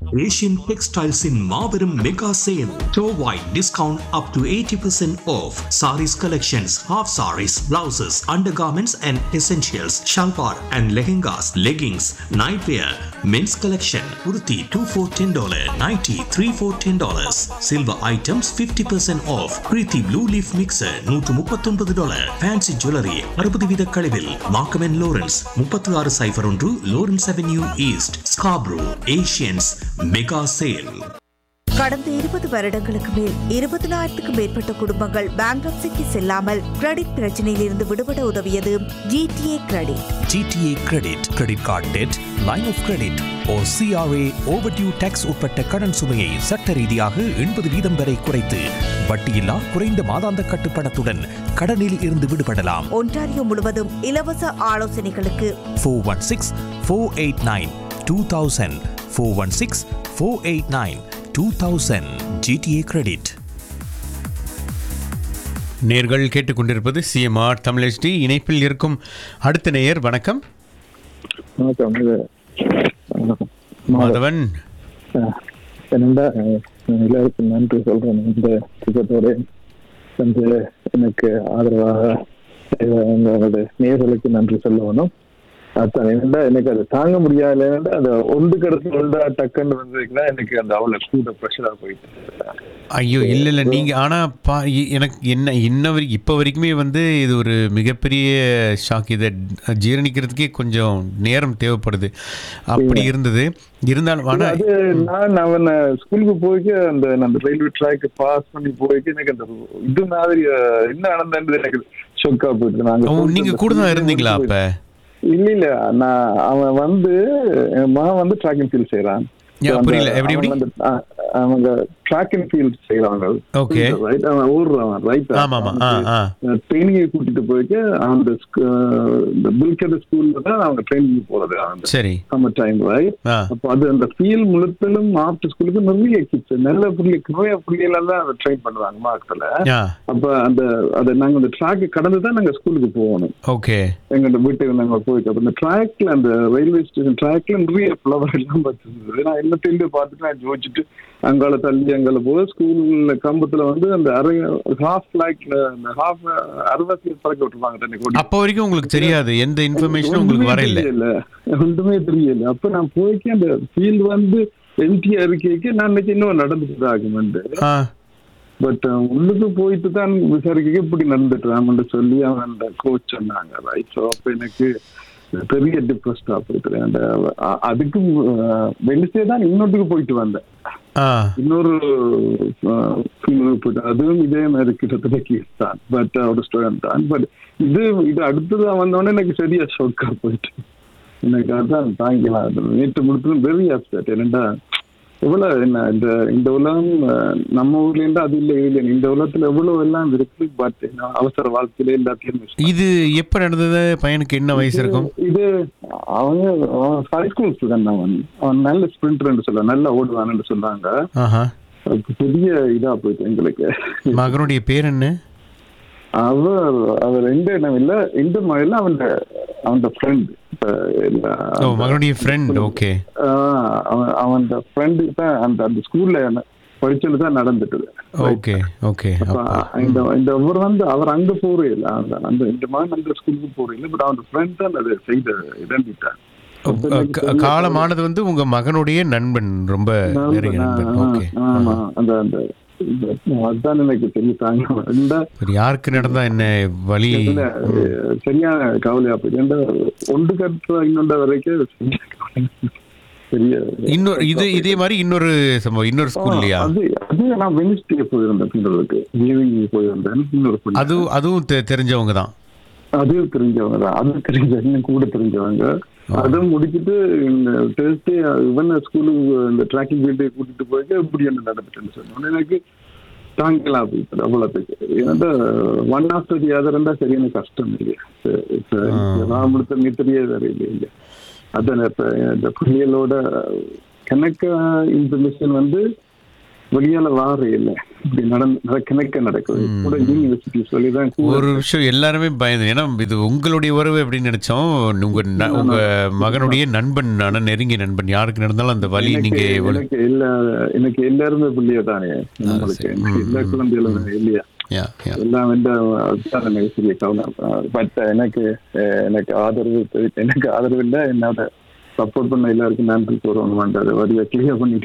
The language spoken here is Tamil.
Asian Textiles in Marverum Mega Sale. Store-wide discount up to 80% off. Saris collections, half saris, blouses, undergarments and essentials, shalwar and lehengas, leggings, nightwear, men's collection, kurti 2 for $10, nighty 3 for $10. Silver items 50% off. Preeti Blue Leaf Mixer 139 dollar. Fancy Jewelry 60 வீத கழிவில். Markham and Lawrence 36 சைபர் ஒன்று Lawrence Avenue East, Scarborough, Asians Mega Sale. கடந்த இருபது வருடங்களுக்கு மேல் இருபதினாயிரத்துக்கும் மேற்பட்ட குடும்பங்கள் பேங்க்ரப்சிக்கு செல்லாமல் கிரெடிட் பிரச்சனையில் இருந்து விடுபட உதவியது GTA credit GTA credit credit card debt line of credit or CRA overdue tax உட்பட்ட கடன் சுமையை சட்ட ரீதியாக எண்பது வீதம் வரை குறைத்து வட்டியில்லா குறைந்த மாதாந்த கட்டுப்பணத்துடன் கடனில் இருந்து விடுபடலாம் ஒன்டாரியோ முழுவதும் இலவச ஆலோசனைகளுக்கு four one six four eight nine two thousand four one six four eight nine two thousand GTA credit நேர்கள் கேட்டுக்கொண்டிருப்பது சிஎம்ஆர் தமிழ் HD இணைப்பில் இருக்கும் அடுத்த நேயர் வணக்கம் வணக்கம் இது வணக்கம். மாதவன் அஹ், என்னடா அஹ், எல்லாருக்கும் நன்றி சொல்றேன் இந்த திட்டத்தோட வந்து எனக்கு ஆதரவாக செய்த எங்களோட நேர்களுக்கு நன்றி சொல்ல வேணும் அதான் என்னடா எனக்கு அது தாங்க முடியாது என்னடா அந்த ஒன்று கடத்து ஒன்றா டக்குன்னு வந்ததுக்குன்னா எனக்கு அந்த அவ்வளவு கூட ப்ரெஷரா போயிட்டு ஐயோ இல்லை இல்லை நீங்கள் ஆனால் பா இ- எனக்கு என்ன இன்ன வரைக்கும் இப்போ வரைக்குமே வந்து இது ஒரு மிகப்பெரிய ஷாக் இதை ஜீரணிக்கிறதுக்கே கொஞ்சம் நேரம் தேவைப்படுது அப்படி இருந்தது இருந்தாலும் ஆனால் அது நான் அவன் ஸ்கூலுக்கு போய்க்கு அந்த நான் அந்த ரயில்வே ட்ராக் பாஸ் பண்ணி போய்க்கு எனக்கு அந்த இது மாதிரி அஹ், என்ன நடந்தது எனக்கு ஷொக்கா போயிட்டு நாங்க ஓ, நீங்க கூட தான் இருந்தீங்களா அப்ப இல்ல இல்ல நான் அவன் வந்து என் மகன் வந்து ட்ராக் அண்ட் ஃபீல்ட் செய்யறான் யா, So, அந்த- புரியல. எப்படி, அவன் எப்படி? வந்து, அஹ், அவங்க ட்ராக் அண்ட் ஃபீல்ட் செய்யறாங்க Okay. ரைட் அவன் ஓடுறான் ரைட் ஆமா ஆமா ஆ ஆ ட்ரைனிங்கை கூட்டிட்டு போய்க்கு அந்த ஸ்கூ- இந்த பில்கெட் ஸ்கூல்ல தான் அவங்க ட்ரைனிங் போறது அந்த சரி சம்மர் டைம் ரைட் ஆ அப்போ அது அந்த ஃபீல் முழுத்தலும் ஆஃப்டர் ஸ்கூலுக்கு நிறைய கிட்ஸ் நல்ல பிள்ளை நிறைய பிள்ளைகள் தான் அதை ட்ரைன் பண்ணுவாங்க மார்க்கத்துல ஆ அப்ப அந்த அதை நாங்க அந்த ட்ராக் கடந்து தான் நாங்க ஸ்கூலுக்கு போகணும் ஓகே எங்க வீட்டுக்கு நாங்க போயிட்டு அப்ப அந்த ட்ராக்ல அந்த ரயில்வே ஸ்டேஷன் ட்ராக்ல நிறைய ஃப்ளவர் எல்லாம் பார்த்துருந்தது நான் எல்லாத்தையும் பார்த்துட்டு நான் ஜோதிச்சுட்டு அங்கால தள்ளி அங்கால போக ஸ்கூல்ல கம்பத்துல வந்து அந்த அரை ஹாஃப் ஃபிளாக்ல அந்த ஹாஃப் அறுபத்தி பறக்க விட்டுருவாங்க தண்ணி கொடி அப்போ வரைக்கும் உங்களுக்கு தெரியாது எந்த இன்ஃபர்மேஷனும் உங்களுக்கு வர இல்லை தெரியல ஒன்றுமே தெரியல அப்ப நான் போய்க்கு அந்த ஃபீல்ட் வந்து எம்டியா இருக்கேக்கு நான் நினைச்சு இன்னும் நடந்துட்டு தான் ஆகுமெண்டு ஆ பட் உள்ளுக்கு போயிட்டு தான் விசாரிக்க இப்படி நடந்துட்டு சொல்லி அவன் அந்த கோச் சொன்னாங்க ரைட் ஸோ அப்ப எனக்கு பெரிய டிப்ரெஸ்டா போயிட்டு அந்த அ- அதுக்கு வெனிஸ்டே தான் இன்னொட்டுக்கு போயிட்டு வந்தேன் ஆ இன்னொரு ஃபீல்டுக்கு போயிட்டு அதுவும் இதே மாதிரி கிட்டத்தட்ட கேஸ் தான் பட் ஒரு ஸ்டூடெண்ட் தான் பட் இது இது அடுத்ததா வந்தோடனே எனக்கு சரியா ஷோக்கா போயிட்டு எனக்கு அதான் தாங்கலாம் நேற்று முடித்ததும் வெரி அப்செட் என்னடா எவ்வளவு என்ன இந்த இந்த உலகம் அஹ், நம்ம ஊர்ல இருந்து அது இல்லை இது இல்லை இந்த உலகத்துல எவ்வளவு எல்லாம் இருக்கு பட் அவசர வாழ்க்கையில எல்லாத்தையும் miss இது எப்போ நடந்தது பையனுக்கு என்ன வயசு இருக்கும் இது அவங்க ஹை ஸ்கூல் ஸ்டூடெண்ட் அவன் அவன் நல்ல ஸ்பிரிண்டர் சொல்ல நல்லா ஓடுவான்னு சொல்றாங்க ஆஹா அது பெரிய இதா போயிட்டு எங்களுக்கு மகனுடைய பேர் என்ன அவர் அவர் எந்த இடம் இல்ல இந்த மாதிரில அவன் அவன் ஃப்ரெண்ட் ஓ மகனுடைய ஃப்ரெண்ட் ஓகே அவன் அவன் ஃப்ரெண்டு தான் அந்த அந்த ஸ்கூல்ல படிச்சது தான் நடந்துட்டு ஓகே ஓகே அப்ப இந்த இந்த அவர் வந்து அவர் அங்க போறே இல்ல அந்த அந்த இந்த மாதிரி அந்த ஸ்கூலுக்கு போறே இல்ல பட் அவன் ஃப்ரெண்ட் தான் அதை செய்த இறந்துட்டான் காலமானது வந்து உங்க மகனுடைய நண்பன் ரொம்ப நெருங்கிய நண்பன் ஓகே ஆமா அந்த அந்த இந்த- அதுதான் எனக்கு தெரிய தாங்க இந்த யாருக்கு நடந்தா என்ன வழி இதுல, அஹ், சரியான கவலையா போயிட்டு ஏன்டா ஒன்று கட்டுற இன்னொன்ற வரைக்கும் சரியான கவலை. பெரிய இன்னொரு இது இதே மாதிரி இன்னொரு சம்பவம் இன்னொரு ஸ்கூல்லையா அது அது நான் வெனிஸ்டே போயிருந்தேன் பின்னருக்கு ஈவினிங் போயிருந்தேன் இன்னொரு பொண்ணு. அது அதுவும் தெ- தெரிஞ்சவங்க தான் அது தெரிஞ்சவங்க தான் அது தெரிஞ்ச இன்னும் கூட தெரிஞ்சவங்க அதுவும் முடிச்சிட்டு இந்த டெஸ்டே இவன் ஸ்கூலுக்கு இந்த ட்ராக்கிங் ஃபீல்டே கூட்டிட்டு போயிட்டு இப்படி என்ன நடந்துட்டுன்னு சொன்னோம் எனக்கு தாங்கலாம் போயிட்டு அவ்வளோத்துக்கு ஏன்னா ஒன் ஆஃப்டர் தி அதர் இருந்தால் சரியான கஷ்டம் இல்லை நான் முடித்த மித்திரியே வேற இல்லை இல்லை அதான் இப்ப இந்த பிள்ளைகளோட எனக்கு இன்ஃபர்மேஷன் வந்து வெளியால வார இல்ல இப்படி நடந்து நடக்க நடக்குது கூட யூனிவர்சிட்டி சொல்லிதான் கூட ஒரு விஷயம் எல்லாருமே பயந்து ஏன்னா இது உங்களுடைய உறவு அப்படின்னு நினைச்சோம் உங்க ந- உங்க மகனுடைய நண்பன் ஆனா நெருங்கிய நண்பன் யாருக்கு நடந்தாலும் அந்த வலி நீங்க எனக்கு எவ்வளவு- எனக்கு எல்லா எனக்கு எல்லாருமே பிள்ளைய தானே நம்மளுக்கு சரி. எல்லா குழந்தைகளும் இல்லையா Yeah, yeah. எல்லாம் வந்து அதுதான் எனக்கு பெரிய கவனம் பட் எனக்கு அஹ், எனக்கு ஆதரவு தெரி- எனக்கு ஆதரவு இல்லை என்னோட சப்போர்ட் பண்ண எல்லாருக்கும் நன்றி கூறணும் அதை வரியை கிளியர் பண்ணிட்டு